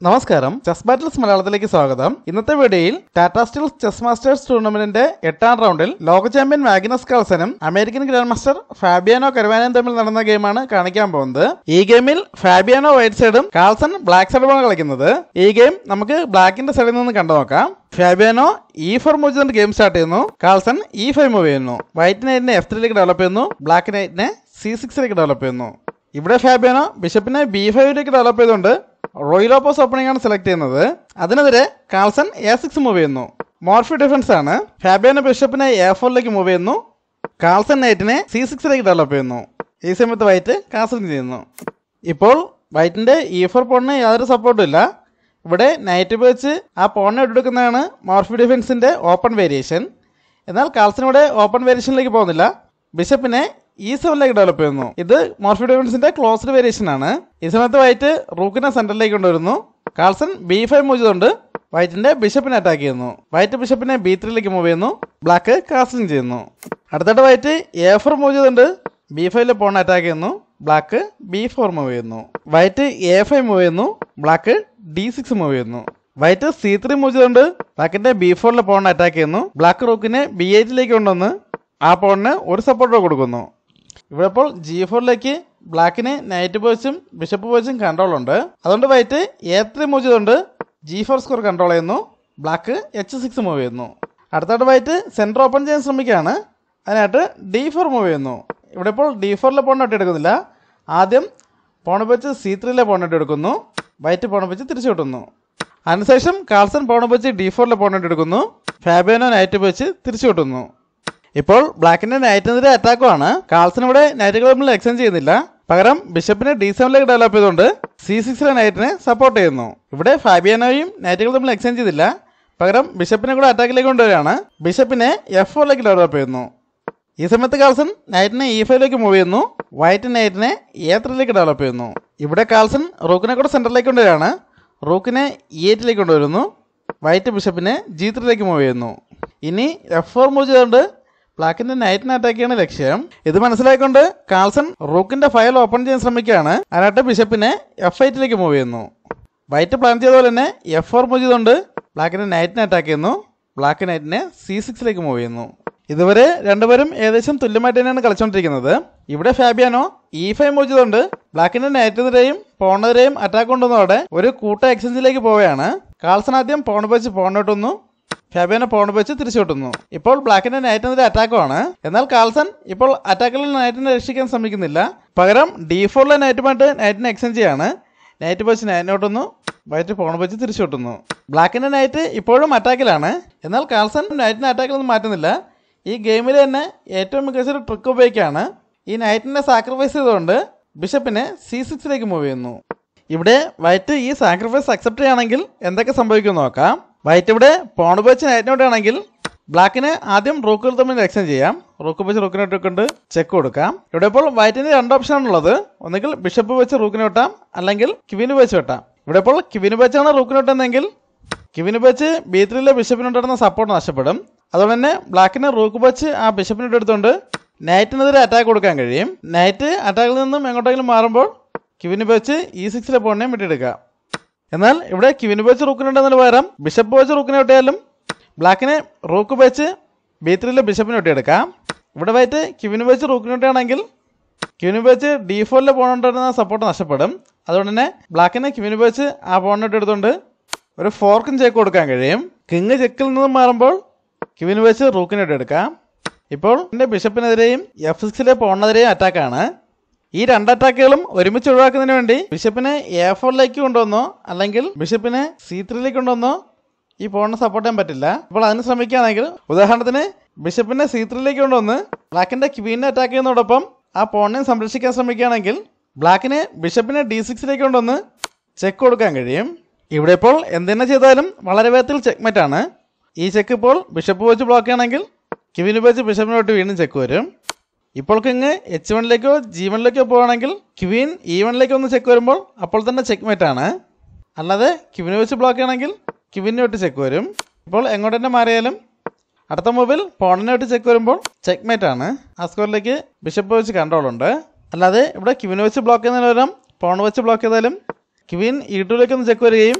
നമസ്കാരം chess battles മലയാളത്തിലേക്ക് സ്വാഗതം ഇന്നത്തെ വീഡിയോയിൽ ടാറ്റാ സ്റ്റീൽ ചെസ് മാസ്റ്റേഴ്സ് ടൂർണമെന്റിന്റെ എട്ടാം റൗണ്ടിൽ ലോക ചാമ്പ്യൻ മാഗ്നസ് കാൾസനും അമേരിക്കൻ ഗ്രാൻഡ് മാസ്റ്റർ ഫാബിയാനോ കരുവാനും തമ്മിൽ നടന്ന ഗെയിമാണ് കാണിക്കാൻ പോകുന്നത് ഈ ഗെയിമിൽ ഫാബിയാനോ വൈറ്റ് സൈഡും കാൾസൺ ബ്ലാക്ക് സൈഡുമാണ് കളിക്കുന്നത് ഈ ഗെയിം നമുക്ക് ബ്ലാക്കിന്റെ സൈഡിൽ നിന്ന് കണ്ടു നോക്കാം ഫാബിയാനോ ഇ ഫോർ മൂവ് ചെയ്തുകൊണ്ട് ഗെയിം സ്റ്റാർട്ട് ചെയ്യുന്നു കാൾസൺ ഇ ഫൈവ് മൂവ് ചെയ്യുന്നു വൈറ്റ് നൈറ്റിനെ എഫ് ത്രീയിലേക്ക് ഡെവലപ്പ് ചെയ്യുന്നു ബ്ലാക്ക് നൈറ്റിനെ സി സിക്സിലേക്ക് ഡെവലപ്പ് ചെയ്യുന്നു ഇവിടെ ഫാബിയാനോ ബിഷപ്പിനെ ബി ഫൈവിലേക്ക് ഡെവലപ്പ് ചെയ്തുകൊണ്ട് റോയിലോപ്പോസ് ഓപ്പണിംഗ് ആണ് സെലക്ട് ചെയ്യുന്നത് അതിനെതിരെ കാൾസൺ എ സിക്സ് മൂവ് ചെയ്യുന്നു മോർഫി ഡിഫൻസ് ആണ് ഫാബിയാനോ ബിഷപ്പിനെ എ ഫോറിലേക്ക് മൂവ് ചെയ്യുന്നു കാൾസൺ നൈറ്റിനെ സി സിക്സിലേക്ക് ഡെവലപ്പ് ചെയ്യുന്നു ഈ സമയത്ത് വൈറ്റ് കാസലിംഗ് ചെയ്യുന്നു ഇപ്പോൾ വൈറ്റിന്റെ ഇ ഫോർ പോണിന് യാതൊരു സപ്പോർട്ടും ഇല്ല ഇവിടെ നൈറ്റ് വെച്ച് ആ പോണിനെ എടുക്കുന്നതാണ് മോർഫി ഡിഫൻസിന്റെ ഓപ്പൺ വേരിയേഷൻ എന്നാൽ കാൾസൺ ഇവിടെ ഓപ്പൺ വേരിയേഷനിലേക്ക് പോകുന്നില്ല ബിഷപ്പിനെ ഈ സെവനിലേക്ക് ഡെവലപ്പ് ചെയ്യുന്നു ഇത് മോർഫി ഡിഫൻസിന്റെ ക്ലോസ്ഡ് വേരിയേഷൻ ആണ് ഈ സമയത്ത് വൈറ്റ് റൂക്കിനെ സെന്ററിലേക്ക് കൊണ്ടുവരുന്നു കാൾസൺ ബി ഫൈവ് മൂവ് ചെയ്തുകൊണ്ട് വൈറ്റിന്റെ ബിഷപ്പിനെ അറ്റാക്ക് ചെയ്യുന്നു വൈറ്റ് ബിഷപ്പിനെ ബി ത്രീയിലേക്ക് മൂവ് ചെയ്യുന്നു ബ്ലാക്ക് കാസ്ലിംഗ് ചെയ്യുന്നു അടുത്തായിട്ട് വൈറ്റ് എ ഫോർ മൂവ് ചെയ്തുകൊണ്ട് ബി ഫൈവിലെ പോൺ അറ്റാക്ക് ചെയ്യുന്നു ബ്ലാക്ക് ബി ഫോർ മൂവ് ചെയ്യുന്നു വൈറ്റ് എ ഫൈവ് മൂവ് ചെയ്യുന്നു ബ്ലാക്ക് ഡി സിക്സ് മൂവ് ചെയ്യുന്നു വൈറ്റ് സി ത്രീ മൂവ് ചെയ്തുകൊണ്ട് ബ്ലാക്കിന്റെ ബി ഫോറിലെ പോൺ അറ്റാക്ക് ചെയ്യുന്നു ബ്ലാക്ക് റൂക്കിനെ ബി എയ്റ്റിലേക്ക് കൊണ്ടുവന്ന് ആ പോണിന് ഒരു സപ്പോർട്ട് കൊടുക്കുന്നു ഇവിടെ ഇപ്പോൾ ജി ഫോറിലേക്ക് ബ്ലാക്കിന് നൈറ്റ് ബോയ്സും ബിഷപ്പ് ബോയ്സും കൺട്രോൾ ഉണ്ട് അതുകൊണ്ട് വൈറ്റ് എ ത്രീ മൂവ് ചെയ്തുകൊണ്ട് ജി ഫോർ സ്കോർ കൺട്രോൾ ചെയ്യുന്നു ബ്ലാക്ക് എച്ച് സിക്സ് മൂവ് ചെയ്യുന്നു അടുത്തായിട്ട് വൈറ്റ് സെൻറ്റർ ഓപ്പൺ ചെയ്യാൻ ശ്രമിക്കുകയാണ് അതിനായിട്ട് ഡി ഫോർ മൂവ് ചെയ്യുന്നു ഇവിടെ ഇപ്പോൾ ഡി ഫോറിലെ പോണിട്ട് എടുക്കുന്നില്ല ആദ്യം പോണ വെച്ച് സി ത്രീയിലെ പോണിട്ട് എടുക്കുന്നു വൈറ്റ് പോണ വെച്ച് തിരിച്ചു കിട്ടുന്നു അതിനുശേഷം കാൾസൺ പോണ വെച്ച് ഡി ഫോറിലെ പോണിട്ട് എടുക്കുന്നു ഫാബിയാനോ നൈറ്റ് വെച്ച് തിരിച്ചു കിട്ടുന്നു ഇപ്പോൾ ബ്ലാക്കിന്റെ നൈറ്റിനെതിരെ അറ്റാക്കുമാണ് കാൾസൺ ഇവിടെ നൈറ്റുകൾ തമ്മിൽ എക്സ്ചേഞ്ച് ചെയ്യുന്നില്ല പകരം ബിഷപ്പിനെ ഡി സെവനിലേക്ക് ഡെവലപ്പ് ചെയ്തുകൊണ്ട് സി സിക്സിലെ നൈറ്റിനെ സപ്പോർട്ട് ചെയ്യുന്നു ഇവിടെ ഫാബിയാനോയും നൈറ്റുകൾ തമ്മിൽ എക്സ്ചേഞ്ച് ചെയ്തില്ല പകരം ബിഷപ്പിനെ കൂടെ അറ്റാക്കിലേക്ക് കൊണ്ടുവരികയാണ് ബിഷപ്പിനെ എഫ് ഫോറിലേക്ക് ഡെവലപ്പ് ചെയ്യുന്നു ഈ സമയത്ത് കാൾസൺ നൈറ്റിനെ ഇ ഫൈവിലേക്ക് മൂവ് ചെയ്യുന്നു വൈറ്റ് നൈറ്റിനെ എ ത്രീയിലേക്ക് ഡെവലപ്പ് ചെയ്യുന്നു ഇവിടെ കാൾസൺ റൂക്കിനെ കൂടെ സെൻറ്ററിലേക്ക് കൊണ്ടുവരികയാണ് റൂക്കിനെ ഇ എയ്റ്റിലേക്ക് കൊണ്ടുവരുന്നു വൈറ്റ് ബിഷപ്പിനെ ജി ത്രീയിലേക്ക് മൂവ് ചെയ്യുന്നു ഇനി എഫ് ഫോർ മൂവ് ചെയ്തുകൊണ്ട് ബ്ലാക്കിന്റെ നൈറ്റിനെ അറ്റാക്ക് ചെയ്യാണ് ലക്ഷ്യം ഇത് മനസ്സിലാക്കിക്കൊണ്ട് കാൾസൺ റൂക്കിന്റെ ഫയൽ ഓപ്പൺ ചെയ്യാൻ ശ്രമിക്കുകയാണ് അതിനായിട്ട് ബിഷപ്പിനെ എഫ് എയ്റ്റിലേക്ക് മൂവ് ചെയ്യുന്നു വൈറ്റ് പ്ലാൻ ചെയ്ത പോലെ തന്നെ എഫ് ഫോർ മൂവ് ചെയ്തുകൊണ്ട് ബ്ലാക്കിന്റെ നൈറ്റിനെ അറ്റാക്ക് ചെയ്യുന്നു ബ്ലാക്ക് നൈറ്റിനെ സി സിക്സിലേക്ക് മൂവ് ചെയ്യുന്നു ഇതുവരെ രണ്ടുപേരും ഏകദേശം തുല്യമായിട്ട് തന്നെയാണ് കളിച്ചുകൊണ്ടിരിക്കുന്നത് ഇവിടെ ഫാബിയാനോ ഇ ഫൈവ് മൂവ് ചെയ്തുകൊണ്ട് ബ്ലാക്കിന്റെ നൈറ്റിനെതിരെയും പോണെതിരെയും അറ്റാക്ക് കൊണ്ടുവന്നതോടെ ഒരു കൂട്ട എക്സ്ചേഞ്ചിലേക്ക് പോവുകയാണ് കാൾസൺ ആദ്യം പോൺ വെച്ച് പോണിട്ടുന്നു ഫാബിയാനെ പോൺ വെച്ച് തിരിച്ചു കിട്ടുന്നു ഇപ്പോൾ ബ്ലാക്കിന്റെ നൈറ്റിനെതിരെ അറ്റാക്കുമാണ് എന്നാൽ കാൾസൺ ഇപ്പോൾ അറ്റാക്കിൽ നൈറ്റിനെ രക്ഷിക്കാൻ ശ്രമിക്കുന്നില്ല പകരം ഡി ഫോറിലെ നൈറ്റുമായിട്ട് നൈറ്റിനെ എക്സ്ചേഞ്ച് ചെയ്യാണ് നൈറ്റ് വെച്ച് നൈറ്റിനോട്ടുന്നു വൈറ്റ് പോൺ വെച്ച് തിരിച്ചു കിട്ടുന്നു ബ്ലാക്കിന്റെ നൈറ്റ് ഇപ്പോഴും അറ്റാക്കിലാണ് എന്നാൽ കാൾസൺ നൈറ്റിനെ അറ്റാക്കിൽ നിന്ന് മാറ്റുന്നില്ല ഈ ഗെയിമിൽ തന്നെ ഏറ്റവും മികച്ച ഒരു ട്രിക്ക് ഉപയോഗിക്കുകയാണ് ഈ നൈറ്റിനെ സാക്രിഫൈസ് ചെയ്തുകൊണ്ട് ബിഷപ്പിനെ സി സിക്സിലേക്ക് മൂവ് ചെയ്യുന്നു ഇവിടെ വൈറ്റ് ഈ സാക്രിഫൈസ് അക്സെപ്റ്റ് ചെയ്യുകയാണെങ്കിൽ എന്തൊക്കെ സംഭവിക്കും നോക്കാം വൈറ്റ് ഇവിടെ പോൺ വെച്ച് നൈറ്റിനോട്ട് ആണെങ്കിൽ ബ്ലാക്കിന് ആദ്യം റൂക്കുകൾ തമ്മിൽ എക്സ്ചേഞ്ച് ചെയ്യാം റൂക്ക് വെച്ച് റൂക്കിനോട്ട് കൊണ്ട് ചെക്ക് കൊടുക്കാം ഇവിടെ ഇപ്പോൾ വൈറ്റിന് രണ്ട് ഓപ്ഷനാണ് ഉള്ളത് ഒന്നുകിൽ ബിഷപ്പ് വെച്ച് റൂക്കിന് വെട്ടാം അല്ലെങ്കിൽ കിവിന് വെച്ച് വെട്ടാം ഇവിടെ ഇപ്പോൾ കിവിന് വെച്ചാണ് റൂക്കിന് വെട്ടുന്നതെങ്കിൽ കിവിന് വെച്ച് ബി ത്രീയിലെ ബിഷപ്പിനുണ്ടായിരുന്ന സപ്പോർട്ട് നഷ്ടപ്പെടും അതുകൊണ്ട് തന്നെ ബ്ലാക്കിന് റൂക്ക് വെച്ച് ആ ബിഷപ്പിനോട്ട് എടുത്തുകൊണ്ട് നൈറ്റിനെതിരെ അറ്റാക്ക് കൊടുക്കാൻ കഴിയും നൈറ്റ് അറ്റാക്കിൽ നിന്നും എങ്ങോട്ടെങ്കിലും മാറുമ്പോൾ കിവിന് വെച്ച് ഇ സിക്സിലെ പോണിനെയും വിട്ടെടുക്കാം എന്നാൽ ഇവിടെ കിവിന് വെച്ച് റൂക്കിനുണ്ടെന്നതിന് പകരം ബിഷപ്പ് വെച്ച് റൂക്കിനെ വെട്ടിയാലും ബ്ലാക്കിനെ റൂക്ക് വെച്ച് ബി ത്രീയിലെ ബിഷപ്പിനെ വെട്ടിയെടുക്കാം ഇവിടെ വൈറ്റ് കിവിന് വെച്ച് റൂക്കിനെ വെട്ടുകയാണെങ്കിൽ കിവിന് വെച്ച് ഡി ഫോറിലെ പോണുണ്ടായിരുന്ന സപ്പോർട്ട് നഷ്ടപ്പെടും അതുകൊണ്ട് തന്നെ ബ്ലാക്കിനെ കിവിന് വെച്ച് ആ പോണിനെ എടുത്തുകൊണ്ട് ഒരു ഫോർക്കും ചെക്ക് കൊടുക്കാൻ കഴിയും കിങ് ചെക്കിൽ നിന്നും മാറുമ്പോൾ കിവിന് വെച്ച് റൂക്കിനെ എടുക്കാം ഇപ്പോൾ എൻ്റെ ബിഷപ്പിനെതിരെയും എഫ് സിക്സിലെ പോണിനെതിരെയും അറ്റാക്കാണ് ഈ രണ്ട് അറ്റാക്കുകളും ഒരുമിച്ച് ഒഴിവാക്കുന്നതിന് വേണ്ടി ബിഷപ്പിനെ എ ഫോറിലേക്ക് കൊണ്ടുവന്നോ അല്ലെങ്കിൽ ബിഷപ്പിനെ സി ത്രീയിലേക്ക് കൊണ്ടുവന്നോ ഈ പോണിനെ സപ്പോർട്ട് ചെയ്യാൻ പറ്റില്ല അപ്പോൾ അതിന് ശ്രമിക്കുകയാണെങ്കിൽ ഉദാഹരണത്തിന് ബിഷപ്പിനെ സി ത്രീയിലേക്ക് കൊണ്ടുവന്ന് ബ്ലാക്കിന്റെ ക്വീനെ അറ്റാക്ക് ചെയ്യുന്നതോടൊപ്പം ആ പോണിനെ സംരക്ഷിക്കാൻ ശ്രമിക്കുകയാണെങ്കിൽ ബ്ലാക്കിനെ ബിഷപ്പിനെ ഡി സിക്സിലേക്ക് കൊണ്ടുവന്ന് ചെക്ക് കൊടുക്കാൻ കഴിയും ഇവിടെ ഇപ്പോൾ എന്തിനെ ചെയ്താലും വളരെ വേഗത്തിൽ ചെക്ക്മെറ്റ് ആണ് ഈ ചെക്ക് ഇപ്പോൾ ബിഷപ്പ് വെച്ച് ബ്ലോക്ക് ചെയ്യണമെങ്കിൽ കിവിന് വെച്ച് ബിഷപ്പിനോട്ട് വീണ്ടും ചെക്ക് വരും ഇപ്പോൾ കിങ് എച്ച് വണ്ണിലേക്കോ ജി വണ്ണിലേക്കോ പോവുകയാണെങ്കിൽ ക്വീൻ ഇ വണ്ണിലേക്ക് ഒന്ന് ചെക്ക് വരുമ്പോൾ അപ്പോൾ തന്നെ ചെക്ക് ആണ് അല്ലാതെ ക്വിനെ വെച്ച് ബ്ലോക്ക് ചെയ്യണമെങ്കിൽ ക്വിനെ വിട്ട് ചെക്ക് വരും ഇപ്പോൾ എങ്ങോട്ട് തന്നെ മാറിയാലും അടുത്ത മൂവിൽ പോണിനെ വിട്ട് ചെക്ക് വരുമ്പോൾ ചെക്ക് ആണ് ആ സ്കോറിലേക്ക് ബിഷപ്പ് വെച്ച് കൺട്രോൾ ഉണ്ട് അല്ലാതെ ഇവിടെ ക്വിനെ വെച്ച് ബ്ലോക്ക് ചെയ്യുന്നതിന് പകരം പോൺ വെച്ച് ബ്ലോക്ക് ചെയ്താലും ക്വീൻ ഇ ടുവിലേക്ക് ഒന്ന് ചെക്ക് വരികയും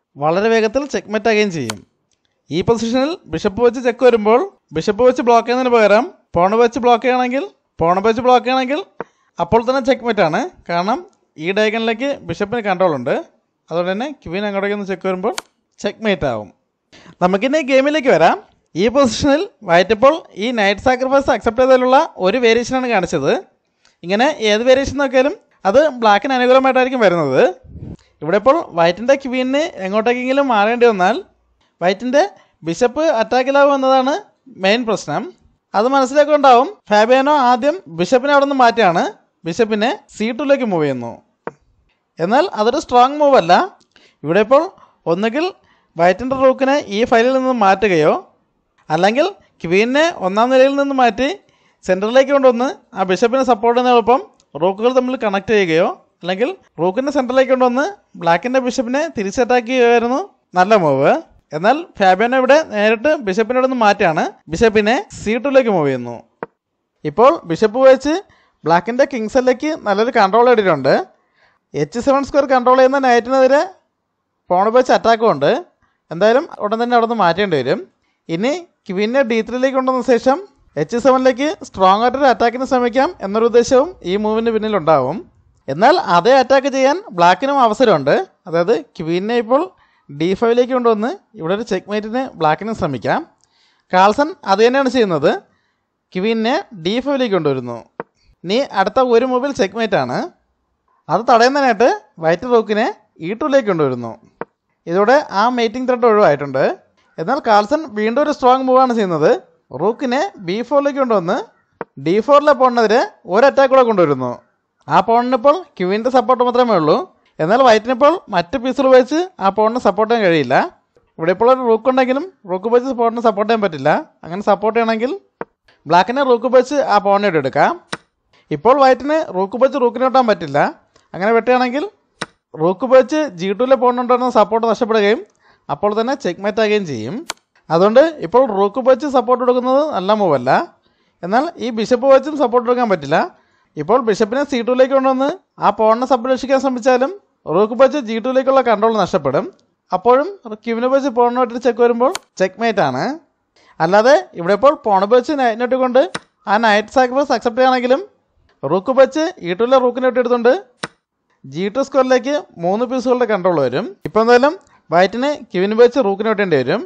വളരെ വേഗത്തിൽ ചെക്ക് ആകുകയും ചെയ്യും ഈ പൊസിഷനിൽ ബിഷപ്പ് വെച്ച് ചെക്ക് വരുമ്പോൾ ബിഷപ്പ് വെച്ച് ബ്ലോക്ക് ചെയ്യുന്നതിന് പകരം പോണ വെച്ച് ബ്ലോക്ക് ചെയ്യണമെങ്കിൽ പോണ വെച്ച് ബ്ലോക്ക് ചെയ്യണമെങ്കിൽ അപ്പോൾ തന്നെ ചെക്ക് ആണ് കാരണം ഈ ഡയഗണിലേക്ക് ബിഷപ്പിന് കൺട്രോൾ ഉണ്ട് അതുകൊണ്ട് തന്നെ ക്വീൻ അങ്ങോട്ടേക്ക് ഒന്ന് ചെക്ക് വരുമ്പോൾ ചെക്ക് മേറ്റ് ആവും നമുക്കിനി ഗെയിമിലേക്ക് വരാം ഈ പൊസിഷനിൽ വൈറ്റ് ഇപ്പോൾ ഈ നൈറ്റ് സാക്രിഫൈസ് അക്സെപ്റ്റ് ചെയ്തതിലുള്ള ഒരു വേരിയേഷനാണ് കാണിച്ചത് ഇങ്ങനെ ഏത് വേരിയേഷൻ നോക്കിയാലും അത് ബ്ലാക്കിന് അനുകൂലമായിട്ടായിരിക്കും വരുന്നത് ഇവിടെ ഇപ്പോൾ വൈറ്റിൻ്റെ ക്വീനിന് എങ്ങോട്ടേക്കെങ്കിലും മാറേണ്ടി വന്നാൽ വൈറ്റിൻ്റെ ബിഷപ്പ് അറ്റാക്കിലാവും എന്നതാണ് മെയിൻ പ്രശ്നം അത് മനസ്സിലാക്കുണ്ടാവും ഫാബിയാനോ ആദ്യം ബിഷപ്പിനെ അവിടെ നിന്ന് മാറ്റിയാണ് ബിഷപ്പിനെ സി ടുലേക്ക് മൂവ് ചെയ്യുന്നു എന്നാൽ അതൊരു സ്ട്രോങ് മൂവ് അല്ല ഇവിടെ ഇപ്പോൾ ഒന്നുകിൽ വൈറ്റിൻ്റെ റൂക്കിനെ ഈ ഫയലിൽ നിന്ന് മാറ്റുകയോ അല്ലെങ്കിൽ ക്വീനിനെ ഒന്നാം നിലയിൽ നിന്ന് മാറ്റി സെൻറ്ററിലേക്ക് കൊണ്ടുവന്ന് ആ ബിഷപ്പിനെ സപ്പോർട്ട് ചെയ്യുന്നതോടൊപ്പം റൂക്കുകൾ തമ്മിൽ കണക്ട് ചെയ്യുകയോ അല്ലെങ്കിൽ റൂക്കിൻ്റെ സെൻറ്ററിലേക്ക് കൊണ്ടുവന്ന് ബ്ലാക്കിൻ്റെ ബിഷപ്പിനെ തിരിച്ചറ്റാക്ക് ചെയ്യുകയായിരുന്നു നല്ല മൂവ് എന്നാൽ ഫാബിയാനോ ഇവിടെ നേരിട്ട് ബിഷപ്പിനോട് നിന്ന് മാറ്റിയാണ് ബിഷപ്പിനെ സി ടുലേക്ക് മൂവ് ചെയ്യുന്നു ഇപ്പോൾ ബിഷപ്പ് വെച്ച് ബ്ലാക്കിൻ്റെ കിങ്സിലേക്ക് നല്ലൊരു കൺട്രോൾ നേടിയിട്ടുണ്ട് എച്ച് സെവൻ സ്ക്വയർ കൺട്രോൾ ചെയ്യുന്ന നൈറ്റിനെതിരെ പോണ് വെച്ച് അറ്റാക്കും ഉണ്ട് എന്തായാലും ഉടൻ തന്നെ അവിടെ നിന്ന് മാറ്റേണ്ടി വരും ഇനി ക്വീനെ ഡി ത്രീയിലേക്ക് കൊണ്ടുവന്ന ശേഷം എച്ച് സെവനിലേക്ക് സ്ട്രോങ് ആയിട്ടൊരു അറ്റാക്കിന് ശ്രമിക്കാം എന്നൊരു ഉദ്ദേശവും ഈ മൂവിന് പിന്നിലുണ്ടാവും എന്നാൽ അതേ അറ്റാക്ക് ചെയ്യാൻ ബ്ലാക്കിനും അവസരമുണ്ട് അതായത് ക്വീനെ ഇപ്പോൾ ഡി ഫൈവിലേക്ക് കൊണ്ടുവന്ന് ഇവിടെ ഒരു ചെക്ക് മേറ്റിന് ബ്ലാക്കിനും ശ്രമിക്കാം കാൾസൺ അത് തന്നെയാണ് ചെയ്യുന്നത് ക്വീനെ ഡി ഫൈവിലേക്ക് കൊണ്ടുവരുന്നു ഇനി അടുത്ത ഒരു മൂവിൽ ചെക്ക് മേറ്റാണ് അത് തടയുന്നതിനായിട്ട് വൈറ്റ് റോക്കിനെ ഇ ടുവിലേക്ക് കൊണ്ടുവരുന്നു ഇതോടെ ആ മേറ്റിംഗ് ത്രെഡ് ഒഴിവായിട്ടുണ്ട് എന്നാൽ കാൾസൺ വീണ്ടും ഒരു സ്ട്രോങ് മൂവാണ് ചെയ്യുന്നത് റൂക്കിനെ ബി ഫോറിലേക്ക് കൊണ്ടുവന്ന് ഡി ഫോറിലെ പോണിനെതിരെ ഒരു അറ്റാക്ക് കൂടെ കൊണ്ടുവരുന്നു ആ പോണിനിപ്പോൾ ക്യൂവിൻ്റെ സപ്പോർട്ട് മാത്രമേ ഉള്ളൂ എന്നാൽ വൈറ്റിനിപ്പോൾ മറ്റ് പീസുകൾ വെച്ച് ആ പോണിന് സപ്പോർട്ട് ചെയ്യാൻ കഴിയില്ല ഇവിടെ ഇപ്പോൾ ഒരു റൂക്ക് ഉണ്ടെങ്കിലും റൂക്ക് വെച്ച് പോണിന് സപ്പോർട്ട് ചെയ്യാൻ പറ്റില്ല അങ്ങനെ സപ്പോർട്ട് ചെയ്യണമെങ്കിൽ ബ്ലാക്കിനെ റൂക്ക് വെച്ച് ആ പോണിനെ എടുക്കാം ഇപ്പോൾ വൈറ്റിന് റൂക്ക് വെച്ച് റൂക്കിനെ വെട്ടാൻ പറ്റില്ല അങ്ങനെ വെട്ടുകയാണെങ്കിൽ റൂക്ക് വെച്ച് ജി ടുവിലെ പോണുണ്ടായിരുന്ന സപ്പോർട്ട് നഷ്ടപ്പെടുകയും അപ്പോൾ തന്നെ ചെക്ക് മേറ്റ് ആകുകയും ചെയ്യും അതുകൊണ്ട് ഇപ്പോൾ റൂക്ക് വെച്ച് സപ്പോർട്ട് കൊടുക്കുന്നത് നല്ല മൂവല്ല എന്നാൽ ഈ ബിഷപ്പ് വെച്ചും സപ്പോർട്ട് കൊടുക്കാൻ പറ്റില്ല ഇപ്പോൾ ബിഷപ്പിനെ സി ടുവിലേക്ക് കൊണ്ടുവന്ന് ആ പോണിനെ സംരക്ഷിക്കാൻ ശ്രമിച്ചാലും റൂക്ക് വെച്ച് ജി ടുവിലേക്കുള്ള കൺട്രോൾ നഷ്ടപ്പെടും അപ്പോഴും ക്യൂവിനെ വെച്ച് പോണിനോട്ട് ചെക്ക് വരുമ്പോൾ ചെക്ക് മേറ്റ് ആണ് അല്ലാതെ ഇവിടെ ഇപ്പോൾ പോണ വെച്ച് നൈറ്റിനോട്ട് കൊണ്ട് ആ നൈറ്റ് സാക്രിഫൈസ് അക്സെപ്റ്റ് ചെയ്യണമെങ്കിലും റൂക്ക് വെച്ച് ഈ ടുവിലെ റൂക്കിനെ എടുത്തുകൊണ്ട് ജി ടു സ്കോറിലേക്ക് മൂന്ന് പീസുകളുടെ കൺട്രോൾ വരും ഇപ്പോൾ എന്തായാലും വൈറ്റിന് ക്യൂവിന് വെച്ച് റൂക്കിന് വെട്ടേണ്ടി വരും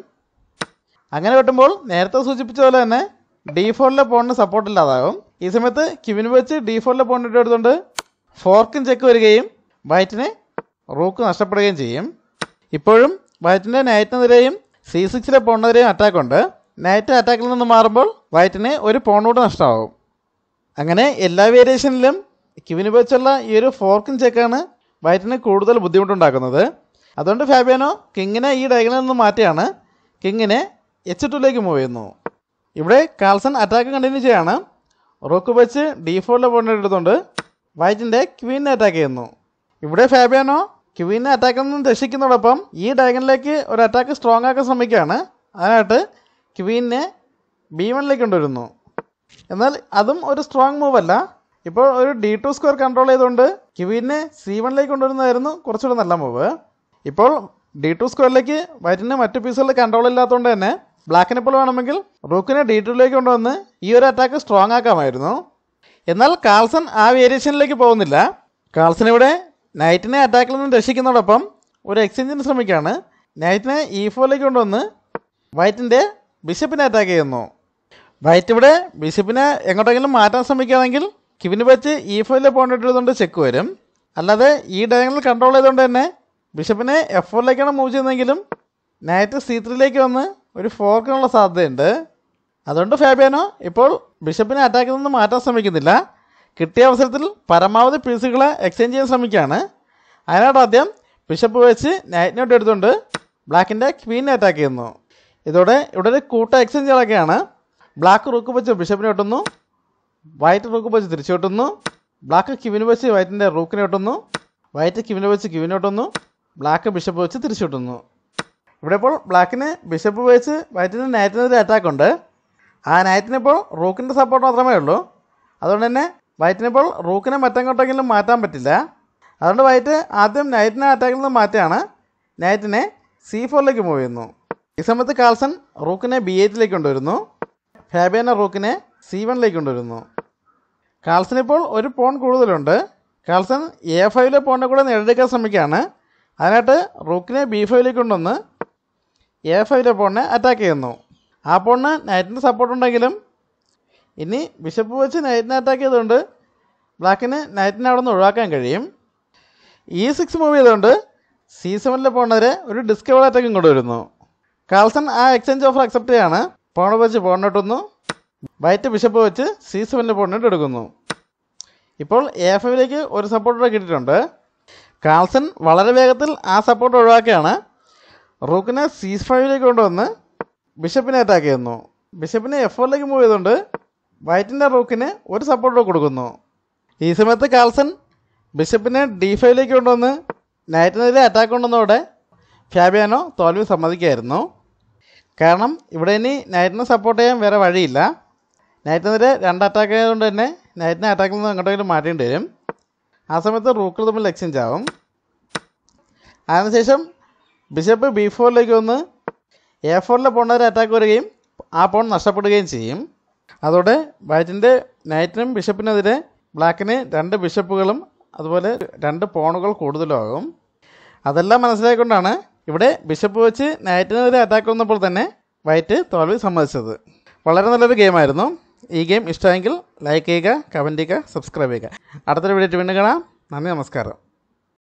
അങ്ങനെ വെട്ടുമ്പോൾ നേരത്തെ സൂചിപ്പിച്ച പോലെ തന്നെ ഡി ഫോറിലെ പോണിന് സപ്പോർട്ട് ഇല്ലാതാകും ഈ സമയത്ത് ക്യൂവിന് വെച്ച് ഡി ഫോറിലെ പോണിട്ട് എടുത്തുകൊണ്ട് ഫോർക്കും ചെക്ക് വരികയും വൈറ്റിന് റൂക്ക് നഷ്ടപ്പെടുകയും ചെയ്യും ഇപ്പോഴും വൈറ്റിൻ്റെ നൈറ്റിനെതിരെയും സി സിക്സിലെ പോണിനെതിരെയും അറ്റാക്ക് ഉണ്ട് നൈറ്റ് അറ്റാക്കിൽ നിന്ന് മാറുമ്പോൾ വൈറ്റിന് ഒരു പോണൂടെ നഷ്ടമാവും അങ്ങനെ എല്ലാ വേരിയേഷനിലും ക്യൂവിന് വെച്ചുള്ള ഈ ഒരു ഫോർക്കും ചെക്കാണ് വൈറ്റിന് കൂടുതൽ ബുദ്ധിമുട്ടുണ്ടാക്കുന്നത് അതുകൊണ്ട് ഫാബിയാനോ കിങ്ങിനെ ഈ ഡയഗണിൽ നിന്ന് മാറ്റിയാണ് കിങ്ങിനെ എച്ച് ടുവിലേക്ക് മൂവ് ചെയ്യുന്നു ഇവിടെ കാൾസൺ അറ്റാക്ക് കണ്ടിന്യൂ ചെയ്യാണ് റോക്ക് വെച്ച് ഡി ഫോറിലെ പോയിന്റ് എടുത്തുകൊണ്ട് വൈറ്റിൻ്റെ ക്വീനെ അറ്റാക്ക് ചെയ്യുന്നു ഇവിടെ ഫാബിയാനോ ക്വീനെ അറ്റാക്കിൽ നിന്ന് രക്ഷിക്കുന്നതോടൊപ്പം ഈ ഡയഗണിലേക്ക് ഒരു അറ്റാക്ക് സ്ട്രോങ് ആക്കാൻ ശ്രമിക്കുകയാണ് അതിനായിട്ട് ക്വീനെ ബി വണിലേക്ക് കൊണ്ടുവരുന്നു എന്നാൽ അതും ഒരു സ്ട്രോങ് മൂവ് അല്ല ഇപ്പോൾ ഒരു ഡി ടു സ്ക്വയർ കൺട്രോൾ ചെയ്തുകൊണ്ട് ക്യൂവിനെ സി വണിലേക്ക് കൊണ്ടുവരുന്നതായിരുന്നു കുറച്ചുകൂടെ നല്ല മൂവ് ഇപ്പോൾ ഡി ടു സ്ക്വയറിലേക്ക് വൈറ്റിന് മറ്റു പീസുകളിൽ കൺട്രോൾ ഇല്ലാത്തതുകൊണ്ട് തന്നെ ബ്ലാക്കിനെ ഇപ്പോൾ വേണമെങ്കിൽ റൂക്കിനെ ഡി ടുവിലേക്ക് കൊണ്ടുവന്ന് ഈ ഒരു അറ്റാക്ക് സ്ട്രോങ് ആക്കാമായിരുന്നു എന്നാൽ കാൾസൺ ആ വേരിയേഷനിലേക്ക് പോകുന്നില്ല കാൾസൺ ഇവിടെ നൈറ്റിനെ അറ്റാക്കിൽ നിന്ന് രക്ഷിക്കുന്നതോടൊപ്പം ഒരു എക്സ്ചേഞ്ചിന് ശ്രമിക്കുകയാണ് നൈറ്റിനെ ഇ ഫോറിലേക്ക് കൊണ്ടുവന്ന് വൈറ്റിൻ്റെ ബിഷപ്പിനെ അറ്റാക്ക് ചെയ്യുന്നു വൈറ്റ് ഇവിടെ ബിഷപ്പിനെ എങ്ങോട്ടെങ്കിലും മാറ്റാൻ ശ്രമിക്കുകയാണെങ്കിൽ കിവിന് വെച്ച് ഈ ഫോയിലെ പോയിന്റ് ഇട്ടുകൊണ്ട് ചെക്ക് വരും അല്ലാതെ ഈ ഡയഗണൽ കൺട്രോൾ ചെയ്തുകൊണ്ട് തന്നെ ബിഷപ്പിനെ എഫ് ഫോറിലേക്കാണ് മൂവ് ചെയ്യുന്നതെങ്കിലും നൈറ്റ് സി ത്രീയിലേക്ക് വന്ന് ഒരു ഫോർക്കിനുള്ള സാധ്യതയുണ്ട് അതുകൊണ്ട് ഫാബിയാനോ ഇപ്പോൾ ബിഷപ്പിനെ അറ്റാക്കിൽ നിന്ന് മാറ്റാൻ ശ്രമിക്കുന്നില്ല കിട്ടിയ അവസരത്തിൽ പരമാവധി പീസുകളെ എക്സ്ചേഞ്ച് ചെയ്യാൻ ശ്രമിക്കുകയാണ് അതിനായിട്ട് ആദ്യം ബിഷപ്പ് വെച്ച് നൈറ്റിനോട്ട് എടുത്തുകൊണ്ട് ബ്ലാക്കിൻ്റെ ക്വീനെ അറ്റാക്ക് ചെയ്യുന്നു ഇതോടെ ഇവിടെ ഒരു കൂട്ട എക്സ്ചേഞ്ചുകളൊക്കെയാണ് ബ്ലാക്ക് റൂക്ക് വെച്ച് ബിഷപ്പിനെ വെട്ടുന്നു വൈറ്റ് റൂക്ക് വെച്ച് തിരിച്ചു വെട്ടുന്നു ബ്ലാക്ക് കിവിന് വെച്ച് വൈറ്റിൻ്റെ റൂക്കിനെ വെട്ടുന്നു വൈറ്റ് കിവിനെ വെച്ച് കിവിനെ വെട്ടുന്നു ബ്ലാക്ക് ബിഷപ്പ് വെച്ച് തിരിച്ചു വെട്ടുന്നു ഇവിടെ ഇപ്പോൾ ബ്ലാക്കിന് ബിഷപ്പ് വെച്ച് വൈറ്റിന് നൈറ്റിനെതിരെ അറ്റാക്ക് ഉണ്ട് ആ നൈറ്റിനിപ്പോൾ റൂക്കിൻ്റെ സപ്പോർട്ട് മാത്രമേ ഉള്ളൂ അതുകൊണ്ട് തന്നെ വൈറ്റിനിപ്പോൾ റൂക്കിനെ മറ്റെങ്ങോട്ടെങ്കിലും മാറ്റാൻ പറ്റില്ല അതുകൊണ്ട് വൈറ്റ് ആദ്യം നൈറ്റിനെ അറ്റാക്കിൽ നിന്ന് മാറ്റുകയാണ് നൈറ്റിനെ സി ഫോറിലേക്ക് മൂവ് ചെയ്യുന്നു ഈ സമയത്ത് കാൾസൺ റൂക്കിനെ ബി എയ്റ്റിലേക്ക് കൊണ്ടുവരുന്നു ഫാബിയന റൂക്കിനെ സി വണ്ണിലേക്ക് കൊണ്ടുവരുന്നു കാൾസൺ ഇപ്പോൾ ഒരു പോൺ കൂടുതലുണ്ട് കാൾസൺ എ ഫൈവിലെ പോണിനെ കൂടെ നേടിയെടുക്കാൻ ശ്രമിക്കുകയാണ് അതിനായിട്ട് റൂക്കിനെ ബി ഫൈവിലേക്ക് കൊണ്ടുവന്ന് എ ഫൈവിലെ പോണിനെ അറ്റാക്ക് ചെയ്യുന്നു ആ പോണിന് നൈറ്റിൻ്റെ സപ്പോർട്ട് ഉണ്ടെങ്കിലും ഇനി ബിഷപ്പ് വെച്ച് നൈറ്റിനെ അറ്റാക്ക് ചെയ്തുകൊണ്ട് ബ്ലാക്കിന് നൈറ്റിനെ അവിടെ നിന്ന് ഒഴിവാക്കാൻ കഴിയും ഇ സിക്സ് മൂവ് ചെയ്തുകൊണ്ട് സി സെവനിലെ പോണവരെ ഒരു ഡിസ്കവർ അറ്റാക്കും കൊണ്ടുവരുന്നു കാൾസൺ ആ എക്സ്ചേഞ്ച് ഓഫർ അക്സെപ്റ്റ് ചെയ്യാണ് പോണ വെച്ച് പോണിട്ടുന്നു വൈറ്റ് ബിഷപ്പ് വെച്ച് സി സെവനിലെ പോണിട്ട് എടുക്കുന്നു ഇപ്പോൾ എ എഫ് എഫിലേക്ക് ഒരു സപ്പോർട്ടർ കിട്ടിയിട്ടുണ്ട് കാൾസൺ വളരെ വേഗത്തിൽ ആ സപ്പോർട്ട് ഒഴിവാക്കുകയാണ് റൂക്കിനെ സി ഫൈവിലേക്ക് കൊണ്ടുവന്ന് ബിഷപ്പിനെ അറ്റാക്ക് ചെയ്യുന്നു ബിഷപ്പിനെ എഫ് ഫോറിലേക്ക് മൂവ് ചെയ്തുകൊണ്ട് വൈറ്റിൻ്റെ റൂക്കിന് ഒരു സപ്പോർട്ടർ കൊടുക്കുന്നു ഈ സമയത്ത് കാൾസൺ ബിഷപ്പിനെ ഡി ഫൈവിലേക്ക് കൊണ്ടുവന്ന് നൈറ്റിനെതിരെ അറ്റാക്ക് കൊണ്ടുവന്നതോടെ ഫാബിയാനോ തോൽവി സമ്മതിക്കായിരുന്നു കാരണം ഇവിടെ ഇനി നൈറ്റിനെ സപ്പോർട്ട് ചെയ്യാൻ വേറെ വഴിയില്ല നൈറ്റിനെതിരെ രണ്ട് അറ്റാക്ക് ആയതുകൊണ്ട് തന്നെ നൈറ്റിനെ അറ്റാക്കിൽ നിന്ന് എങ്ങോട്ടെങ്കിലും മാറ്റേണ്ടി വരും ആ സമയത്ത് റൂക്കുകൾ തമ്മിൽ എക്സ്ചേഞ്ച് ആവും അതിനുശേഷം ബിഷപ്പ് ബി ഫോറിലേക്ക് വന്ന് എ ഫോറിലെ പോണവരെ അറ്റാക്ക് വരികയും ആ പോൺ നഷ്ടപ്പെടുകയും ചെയ്യും അതോടെ വൈറ്റിൻ്റെ നൈറ്റിനും ബിഷപ്പിനെതിരെ ബ്ലാക്കിന് രണ്ട് ബിഷപ്പുകളും അതുപോലെ രണ്ട് പോണുകൾ കൂടുതലും ആകും അതെല്ലാം മനസ്സിലാക്കിക്കൊണ്ടാണ് ഇവിടെ ബിഷപ്പ് വെച്ച് നൈറ്റിനെതിരെ അറ്റാക്ക് വന്നപ്പോൾ തന്നെ വൈറ്റ് തോൽവി സമ്മതിച്ചത് വളരെ നല്ലൊരു ഗെയിമായിരുന്നു ഈ ഗെയിം ഇഷ്ടമെങ്കിൽ ലൈക്ക് ചെയ്യുക കമൻറ്റ് ചെയ്യുക സബ്സ്ക്രൈബ് ചെയ്യുക അടുത്തൊരു വീഡിയോ വീണ്ടും കാണാം നന്ദി നമസ്കാരം